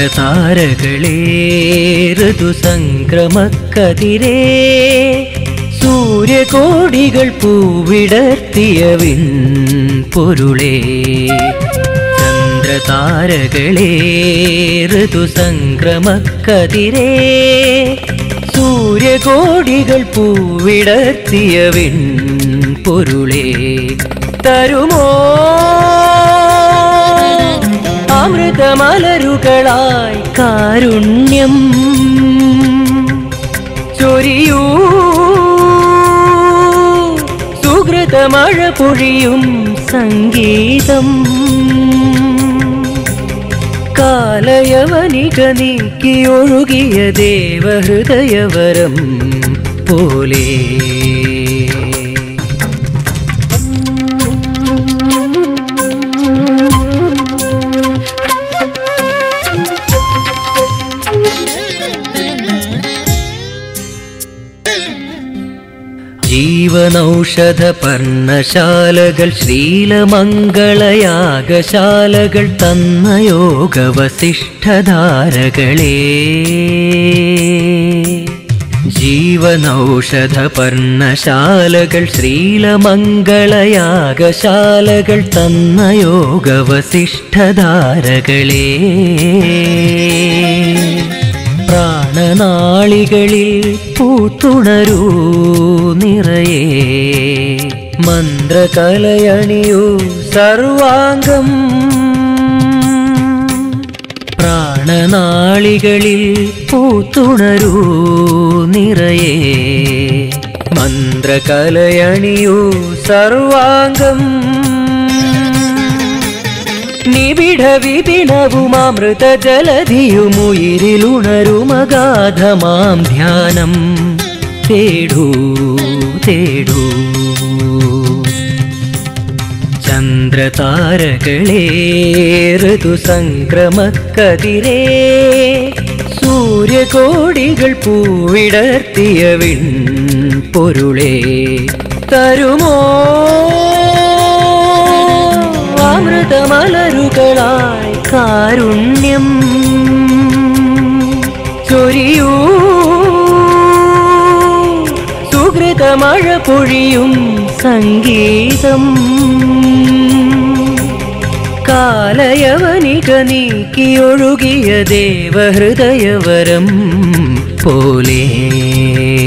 ചന്ദ്രതാരകളേ ഋതുസംക്രമക്കതിരേ സൂര്യകോടികൾ പൂവിടർത്തിയവിൻ പൊരുളേ ചന്ദ്രതാരകളേ ഋതുസംക്രമക്കതിരേ സൂര്യകോടികൾ പൂവിടർത്തിയവിൻ പൊരുളേ തരുമോ അമൃതമലരുകളായി കാരുണ്യം ചൊരിയൂ സുഹൃതമഴ പൊഴിയും സംഗീതം കാലയവനിക നീക്കിയൊഴുകിയ ദേവഹൃദയവരം പോലെ ജീവനൗഷധ പർണശാലകൾ ശ്രീലമംഗളയാഗശാലകൾ തന്ന യോഗ വസിഷ്ഠധാരകളേ ജീവനൗഷധ പർണശാലകൾ ശ്രീലമംഗളയാഗശാലകൾ തന്ന യോഗ വസിഷ്ഠധാരകളേ പ്രാണനാളികളിൽ പൂത്തുണരൂ നിറയെ മന്ത്രകലയണിയൂ സർവാംഗം പ്രാണനാളികളിൽ പൂത്തുണരൂ നിറയെ മന്ത്രകലയണിയൂ സർവാംഗം നിബിഡ വിപിണവുമാമൃത ജലധിയുമുയിരിലുണരുമഗാധമാം ധ്യാനം തേടൂ തേടൂ ചന്ദ്രതാരകളേ ഋതുസംക്രമക്കതിരേ സൂര്യകോടികൾ പൂവിടർത്തിയ വിൺ പൊരുളേ തരുമോ അമൃതമലരുകളായി കാരുണ്യം ചൊരിയൂ സുഹൃതമഴ പൊഴിയും സംഗീതം കാലയവനിക നീക്കിയൊഴുകിയ ദേവഹൃദയവരം പോലെ